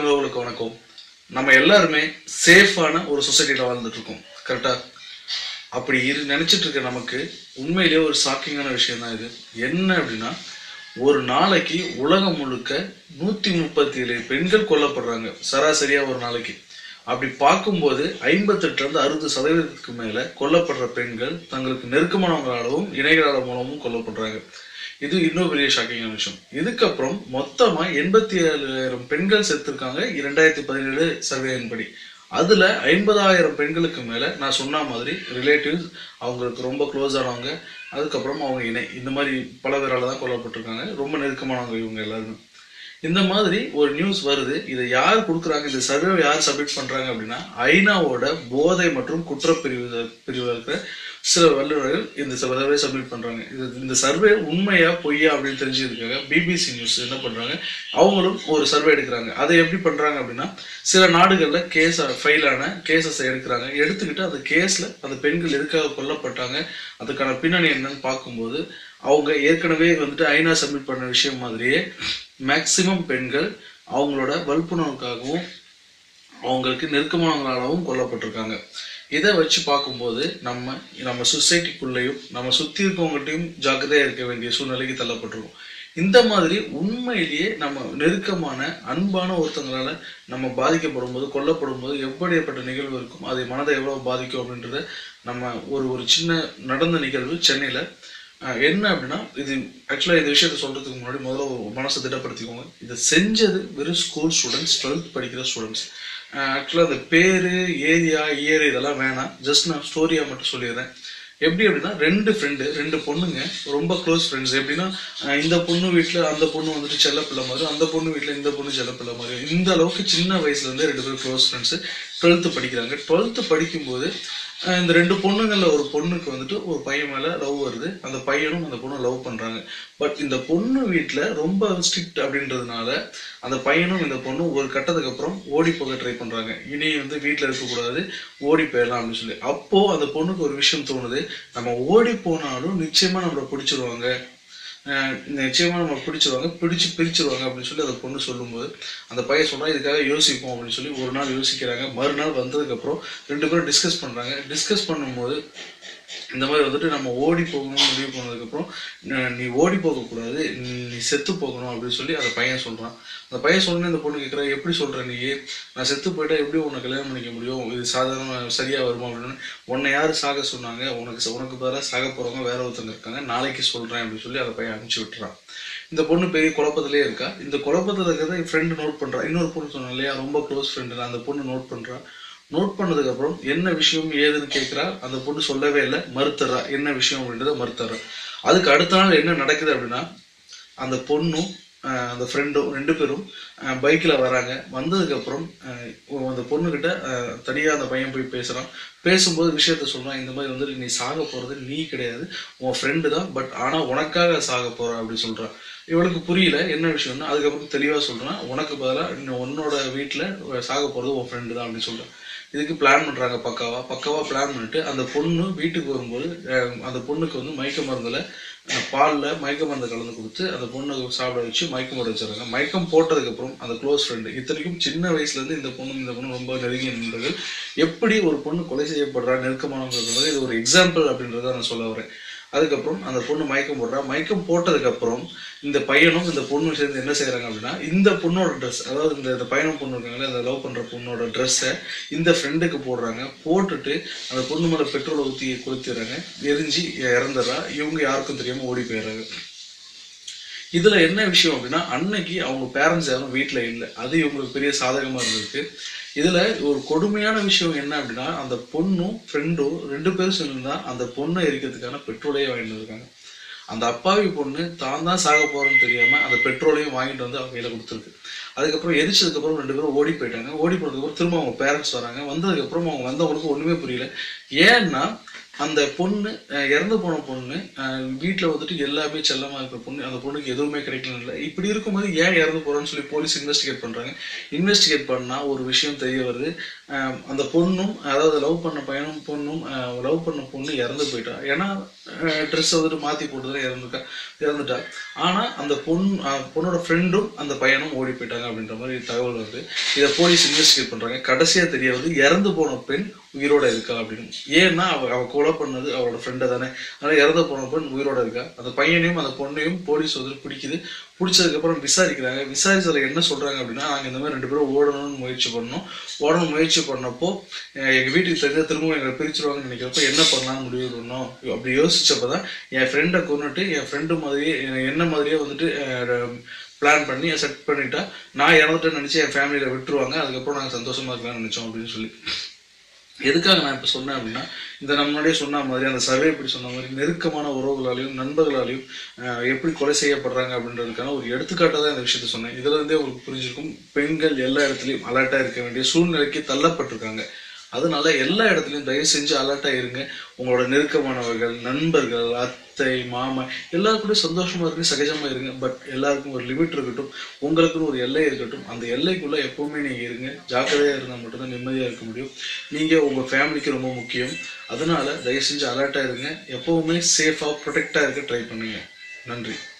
உறவுகளுக்கு வணக்கம் நம்ம எல்லாருமே சேஃபான ஒரு சொசைட்டியில் வாழ்ந்துட்டு இருக்கோம் கரெக்டா அப்படி இரு நினைச்சிட்டு இருக்க நமக்கு உண்மையிலேயே ஒரு ஷாக்கிங்கான விஷயம் தான் இது என்ன அப்படின்னா ஒரு நாளைக்கு உலகம் முழுக்க நூத்தி முப்பத்தி ஏழு பெண்கள் கொல்லப்படுறாங்க சராசரியா ஒரு நாளைக்கு அப்படி பார்க்கும்போது ஐம்பத்தெட்டுல இருந்து அறுபது சதவீதத்துக்கு மேல கொல்லப்படுற பெண்கள் தங்களுக்கு நெருக்கமானவங்களாலும் இணைகளால மூலமும் கொல்லப்படுறாங்க இது இன்னும் பெரிய ஷாக்கிங்கான விஷயம் இதுக்கப்புறம் மொத்தமா எண்பத்தி ஏழாயிரம் பெண்கள் செத்துருக்காங்க இரண்டாயிரத்தி பதினேழு சர்வேயின் படி அதுல ஐம்பதாயிரம் பெண்களுக்கு மேல நான் சொன்ன மாதிரி ரிலேட்டிவ்ஸ் அவங்களுக்கு ரொம்ப க்ளோஸ் ஆனவங்க அதுக்கப்புறம் அவங்க இணை இந்த மாதிரி பல பேரால தான் கொல்லப்பட்டிருக்காங்க ரொம்ப நெருக்கமானவங்க இவங்க எல்லாருமே இந்த மாதிரி ஒரு நியூஸ் வருது இதை யார் கொடுக்குறாங்க இந்த சர்வே யார் சப்மிட் பண்றாங்க அப்படின்னா ஐநாவோட போதை மற்றும் குற்றப்பிரிவு பிரிவில் இருக்கிற சில வல்லுநர்கள் இந்த சர்வே சப்மிட் பண்றாங்க இது இந்த சர்வே உண்மையா பொய்யா அப்படின்னு தெரிஞ்சதுக்காக பிபிசி நியூஸ் என்ன பண்றாங்க அவங்களும் ஒரு சர்வே எடுக்கிறாங்க அதை எப்படி பண்றாங்க அப்படின்னா சில நாடுகள்ல கேஸ் ஃபைல் ஆன கேசஸ் எடுக்கிறாங்க எடுத்துக்கிட்டு அந்த கேஸ்ல அந்த பெண்கள் எதுக்காக கொல்லப்பட்டாங்க அதுக்கான பின்னணி என்னன்னு பார்க்கும்போது அவங்க ஏற்கனவே வந்துட்டு ஐநா சப்மிட் பண்ண விஷயம் மாதிரியே மேக்சிமம் பெண்கள் அவங்களோட வல்புணர்வுக்காகவும் அவங்களுக்கு நெருக்கமானவங்களாகவும் கொல்லப்பட்டிருக்காங்க இதை வச்சு பார்க்கும்போது நம்ம நம்ம சொசைட்டிக்குள்ளேயும் நம்ம சுற்றி இருக்கவங்ககிட்டையும் ஜாக்கிரதையாக இருக்க வேண்டிய சூழ்நிலைக்கு தள்ளப்பட்டிருக்கோம் இந்த மாதிரி உண்மையிலேயே நம்ம நெருக்கமான அன்பான ஒருத்தங்களால நம்ம பாதிக்கப்படும் போது கொல்லப்படும் போது எப்படிப்பட்ட நிகழ்வு இருக்கும் அது மனதை எவ்வளவு பாதிக்கும் அப்படின்றத நம்ம ஒரு ஒரு சின்ன நடந்த நிகழ்வு சென்னையில அஹ், என்ன அப்படின்னா இது ஆக்சுவலாக இந்த விஷயத்த சொல்றதுக்கு முன்னாடி முதல்ல ஒரு மனசை திடப்படுத்திக்கோங்க இதை செஞ்சது வெறும் ஸ்கூல் ஸ்டூடெண்ட்ஸ் டுவெல்த் படிக்கிற ஸ்டூடெண்ட்ஸ் ஆக்சுவலாக அந்த பேரு ஏரியா இயர் இதெல்லாம் வேணாம் ஜஸ்ட் நான் ஸ்டோரியா மட்டும் சொல்லிடுறேன் எப்படி அப்படின்னா ரெண்டு ஃப்ரெண்டு ரெண்டு பொண்ணுங்க ரொம்ப க்ளோஸ் ஃப்ரெண்ட்ஸ் எப்படின்னா அஹ் இந்த பொண்ணு வீட்டில் அந்த பொண்ணு வந்துட்டு செல்லப்பிள்ளை மாதிரி அந்த பொண்ணு வீட்டில் இந்த பொண்ணு செல்லப்பிள்ளை மாதிரி இந்த அளவுக்கு சின்ன வயசுல இருந்தே ரெண்டு பேரும் க்ளோஸ் ஃப்ரெண்ட்ஸ் டுவெல்த்து படிக்கிறாங்க டுவெல்த்து படிக்கும்போது அஹ் இந்த ரெண்டு பொண்ணுங்கள்ல ஒரு பொண்ணுக்கு வந்துட்டு ஒரு பையன் மேல லவ் வருது அந்த பையனும் அந்த பொண்ணும் லவ் பண்றாங்க பட் இந்த பொண்ணு வீட்ல ரொம்ப ஸ்ட்ரிக்ட் அப்படின்றதுனால அந்த பையனும் இந்த பொண்ணும் ஒரு கட்டத்துக்கு அப்புறம் ஓடி போக ட்ரை பண்றாங்க இனி வந்து வீட்ல இருக்கக்கூடாது ஓடி போயிடலாம் அப்படின்னு சொல்லி அப்போ அந்த பொண்ணுக்கு ஒரு விஷயம் தோணுது நம்ம ஓடி போனாலும் நிச்சயமா நம்மளை பிடிச்சிருவாங்க அஹ் நிச்சயமா நம்ம பிடிச்சிருவாங்க பிடிச்சு பிரிச்சிருவாங்க அப்படின்னு சொல்லி அந்த பொண்ணு சொல்லும்போது அந்த பையன் சொல்றான் இதுக்காக யோசிப்போம் அப்படின்னு சொல்லி ஒரு நாள் யோசிக்கிறாங்க மறுநாள் வந்ததுக்கு அப்புறம் ரெண்டு பேரும் டிஸ்கஸ் பண்றாங்க டிஸ்கஸ் பண்ணும்போது இந்த மாதிரி வந்துட்டு நம்ம ஓடி போகணும்னு முடிவு பண்ணதுக்கப்புறம் ந- நீ ஓடி போகக்கூடாது நீ- நீ செத்து போகணும் அப்படின்னு சொல்லி அந்த பையன் சொல்றான் அந்த பையன் சொன்ன இந்த பொண்ணு கேட்குறா எப்படி சொல்ற நீ நான் செத்து போயிட்டா எப்படி உன்னை கல்யாணம் பண்ணிக்க முடியும் இது சாதாரண சரியா வருமா அப்படின்னு உன்னை யாரு சாக சொன்னாங்க உனக்கு ச- உனக்கு பதிலாக சாக போறவங்க வேற ஒருத்தங்க இருக்காங்க நாளைக்கு சொல்றேன் அப்படின்னு சொல்லி அந்த பையன் அனுப்பிச்சு விட்டுறான் இந்த பொண்ணு பெரிய குழப்பத்திலே இருக்கா இந்த குழப்பத்துல இருக்கிறத என் ஃப்ரெண்டு நோட் பண்றா இன்னொரு பொண்ணு சொன்னேன் இல்லையா ரொம்ப க்ளோஸ் ஃப்ரெண்டு அந்த பொண்ணு நோட் பண்றா நோட் பண்ணதுக்கு அப்புறம் என்ன விஷயம் ஏதுன்னு கேட்குறா அந்த பொண்ணு சொல்லவே இல்லை மறுத்துறா என்ன விஷயம் அப்படின்றத மறுத்துறா அதுக்கு அடுத்த நாள் என்ன நடக்குது அப்படின்னா அந்த பொண்ணும் ஆஹ், அந்த ஃப்ரெண்டும் ரெண்டு பேரும் பைக்கில் வராங்க வந்ததுக்கப்புறம் அந்த பொண்ணுக்கிட்ட ஆஹ், தனியா அந்த பையன் போய் பேசுறான் பேசும்போது விஷயத்த சொல்றான் இந்த மாதிரி வந்துட்டு நீ சாக போறது நீ கிடையாது உன் ஃப்ரெண்டு தான் பட் ஆனா உனக்காக சாக போற அப்படின்னு சொல்றான் இவளுக்கு புரியல என்ன விஷயம்னு அதுக்கப்புறம் தெளிவா சொல்றான் உனக்கு பதிலாக இன்னும் உன்னோட வீட்டுல சாக போறது உன் ஃப்ரெண்டு தான் அப்படின்னு சொல்றான் இதுக்கு பிளான் பண்றாங்க பக்காவா பக்காவா பிளான் பண்ணிட்டு அந்த பொண்ணு வீட்டுக்கு வரும்போது அஹ், அந்த பொண்ணுக்கு வந்து மயக்க மருந்துல அஹ், பால்ல மயக்க மருந்து கலந்து கொடுத்து அந்த பொண்ணை சாப்பிட வச்சு மயக்கம் போட வச்சிருக்காங்க மயக்கம் போட்டதுக்கு அப்புறம் அந்த க்ளோஸ் ஃப்ரெண்டு இத்தனைக்கும் சின்ன வயசுல இருந்து இந்த பொண்ணு இந்த பொண்ணு ரொம்ப நெருங்கிய நண்பர்கள் எப்படி ஒரு பொண்ணு கொலை செய்யப்படுறா நெருக்கமானவங்கிறது இது ஒரு எக்ஸாம்பிள் அப்படின்றத நான் சொல்ல வரேன் அதுக்கப்புறம் அந்த பொண்ணு மயக்கம் போடுறா மயக்கம் போட்டதுக்கு அப்புறம் இந்த பையனும் இந்த பொண்ணும் சேர்ந்து என்ன செய்றாங்க அப்படின்னா இந்த பொண்ணோட ட்ரெஸ் அதாவது இந்த இந்த பையனும் பொண்ணு இருக்காங்களே அந்த லவ் பண்ற பொண்ணோட ட்ரெஸ்ஸை இந்த ஃப்ரெண்டுக்கு போடுறாங்க போட்டுட்டு அந்த பொண்ணு மேல பெட்ரோலை ஊற்றி கொளுத்திடுறாங்க எரிஞ்சு இறந்துடுறா இவங்க யாருக்கும் தெரியாம ஓடி போயிடுறாங்க இதுல என்ன விஷயம் அப்படின்னா அன்னைக்கு அவங்க பேரண்ட்ஸ் யாரும் வீட்ல இல்லை அது இவங்களுக்கு பெரிய சாதகமா இருந்திருக்கு இதுல ஒரு கொடுமையான விஷயம் என்ன அப்படின்னா அந்த பொண்ணும் ஃப்ரெண்டும் ரெண்டு பேரும் சேர்ந்துதான் அந்த பொண்ணை எரிக்கிறதுக்கான பெட்ரோலையே வாங்கிட்டு இருக்காங்க அந்த அப்பாவி பொண்ணு தான் தான் சாக போறோம்னு தெரியாம அந்த பெட்ரோலையும் வாங்கிட்டு வந்து அவங்க கையில கொடுத்துருக்கு அதுக்கப்புறம் எரிச்சதுக்கு அப்புறம் ரெண்டு பேரும் ஓடி போயிட்டாங்க ஓடி போனதுக்கு அப்புறம் திரும்ப அவங்க பேரண்ட்ஸ் வராங்க வந்ததுக்கு அப்புறம் அவங்க வந்தவங்களுக்கு ஒண்ணுமே புரியல ஏன்னா அந்த பொண்ணு அஹ், இறந்து போன பொண்ணு வீட்டில் வந்துட்டு எல்லாமே செல்லமா இருக்கிற பொண்ணு அந்த பொண்ணுக்கு எதுவுமே கிடைக்கல இல்லை இப்படி இருக்கும்போது ஏன் இறந்து போறான்னு சொல்லி போலீஸ் இன்வெஸ்டிகேட் பண்றாங்க இன்வெஸ்டிகேட் பண்ணா ஒரு விஷயம் தெரிய வருது அஹ், அந்த பொண்ணும் அதாவது லவ் பண்ண பையனும் பொண்ணும் லவ் பண்ண பொண்ணு இறந்து போயிட்டா ஏன்னா ட்ரெஸ் வந்துட்டு மாத்தி போட்டுதான் இறந்துட்டா இறந்துட்டா ஆனா அந்த பொண் அஹ், பொண்ணோட ஃப்ரெண்டும் அந்த பையனும் ஓடி போயிட்டாங்க அப்படின்ற மாதிரி தகவல் வருது இதை போலீஸ் இன்வெஸ்டிகேட் பண்றாங்க கடைசியா தெரிய வருது இறந்து போன பெண் உயிரோட இருக்கா அப்படின்னு ஏன்னா அவ அவ கொலை பண்ணது அவளோட ஃப்ரெண்டை தானே அதனால இறந்து போன பெண் உயிரோட இருக்கா அந்த பையனையும் அந்த பொண்ணையும் போலீஸ் வந்து பிடிக்குது பிடிச்சதுக்கு அப்புறம் விசாரிக்கிறாங்க விசாரிச்சதுல என்ன சொல்றாங்க அப்படின்னா நாங்க இந்த மாதிரி ரெண்டு பேரும் ஓடணும்னு முயற்சி பண்ணோம் ஓடணும் முயற்சி பண்ணப்போ அஹ் எங்க வீட்டுக்கு தெரிஞ்ச திரும்பவும் எங்களை பிரிச்சிருவாங்கன்னு நினைக்கிறப்ப என்ன பண்ணலாம்னு முடிவு பண்ணோம் அப்படி யோசிச்சப்பதான் என் ஃப்ரெண்டை கொண்டுட்டு என் ஃப்ரெண்டு மாதிரியே அஹ் என்ன மாதிரியே வந்துட்டு பிளான் பண்ணி செட் பண்ணிட்டா நான் இறந்துட்டேன்னு நினைச்சு என் ஃபேமிலியில விட்டுருவாங்க அதுக்கப்புறம் நாங்க சந்தோஷமா இருக்கலாம்னு நினைச்சோம் அப்படின்னு சொல்லி எதுக்காக நான் இப்போ சொன்னேன் அப்படின்னா இந்த நம்ம முன்னாடியே சொன்ன மாதிரி அந்த சர்வே இப்படி சொன்ன மாதிரி நெருக்கமான உறவுகளாலையும் நண்பர்களாலையும் அஹ், எப்படி கொலை செய்யப்படுறாங்க அப்படின்றதுக்கான ஒரு எடுத்துக்காட்டாக தான் இந்த விஷயத்த சொன்னேன் இதுல இருந்தே உங்களுக்கு புரிஞ்சிருக்கும் பெண்கள் எல்லா இடத்துலையும் அலர்ட்டா இருக்க வேண்டிய சூழ்நிலைக்கு தள்ளப்பட்டிருக்காங்க அதனால எல்லா இடத்துலையும் தயவு செஞ்சு அலர்ட்டா இருங்க உங்களோட நெருக்கமானவர்கள் நண்பர்கள் அத்தை மாமா எல்லாரும் கூட சந்தோஷமா இருக்கு சகஜமா இருங்க பட் எல்லாருக்கும் ஒரு லிமிட் இருக்கட்டும் உங்களுக்குன்னு ஒரு எல்லை இருக்கட்டும் அந்த எல்லைக்குள்ள எப்பவுமே நீங்க இருங்க ஜாக்கிரதையா இருந்தால் மட்டும்தான் நிம்மதியா இருக்க முடியும் நீங்க உங்க ஃபேமிலிக்கு ரொம்ப முக்கியம் அதனால தயவு செஞ்சு அலர்ட்டா இருங்க எப்பவுமே சேஃபா ப்ரொடெக்டா இருக்க ட்ரை பண்ணுங்க நன்றி